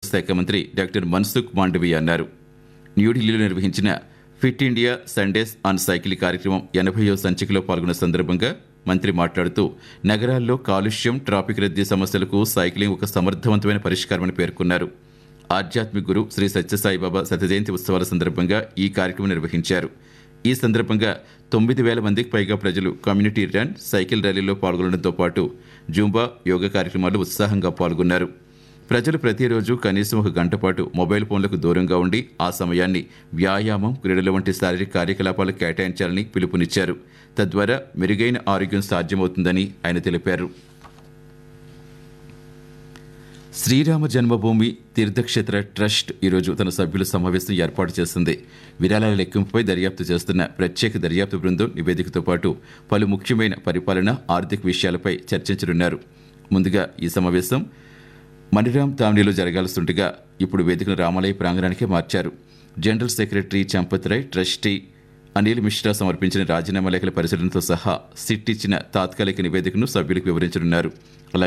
శాఖ మంత్రి డాక్టర్ మన్సుఖ్ మాండవీయ అన్నారు న్యూఢిల్లీలో నిర్వహించిన fit India Sundays on cycle కార్యక్రమం ఎనభైవ సంచికలో పాల్గొన్న సందర్భంగా మంత్రి మాట్లాడుతూ నగరాల్లో కాలుష్యం ట్రాఫిక్ రద్దీ సమస్యలకు సైక్లింగ్ ఒక సమర్థవంతమైన పరిష్కారమని పేర్కొన్నారు ఆధ్యాత్మిక గురు శ్రీ సత్యసాయిబాబా శత జయంతి ఉత్సవాల సందర్భంగా ఈ కార్యక్రమం నిర్వహించారు ఈ సందర్భంగా తొమ్మిది వేల మందికి పైగా ప్రజలు కమ్యూనిటీ రన్ సైకిల్ ర్యాలీలో పాల్గొనడంతో పాటు జూంబా యోగా కార్యక్రమాలు ఉత్సాహంగా పాల్గొన్నారు ప్రజలు ప్రతిరోజు కనీసం ఒక గంట పాటు మొబైల్ ఫోన్లకు దూరంగా ఉండి ఆ సమయాన్ని వ్యాయామం క్రీడల వంటి శారీరక కార్యకలాపాలకు కేటాయించాలని పిలుపునిచ్చారు తద్వారా మెరుగైన ఆరోగ్యం సాధ్యమవుతుందని ఆయన తెలిపారు శ్రీరామ జన్మభూమి తీర్థక్షేత్ర ట్రస్ట్ ఈరోజు తన సభ్యుల సమావేశం ఏర్పాటు చేస్తుంది విరాళాల లెక్కింపుపై దర్యాప్తు చేస్తున్న ప్రత్యేక దర్యాప్తు బృందం నివేదికతో పాటు పలు ముఖ్యమైన పరిపాలన ఆర్థిక విషయాలపై చర్చించనున్నారు ముందుగా ఈ సమావేశం మణిరామ్ తామ్నీలో జరగాల్సిండగా ఇప్పుడు వేదికను రామాలయ ప్రాంగణానికే మార్చారు general secretary Champat Rai trustee Anil Mishra సమర్పించిన రాజీనామా లేఖల పరిశీలనతో సహా సిట్ ఇచ్చిన తాత్కాలిక నివేదికను సభ్యులకు వివరించనున్నారు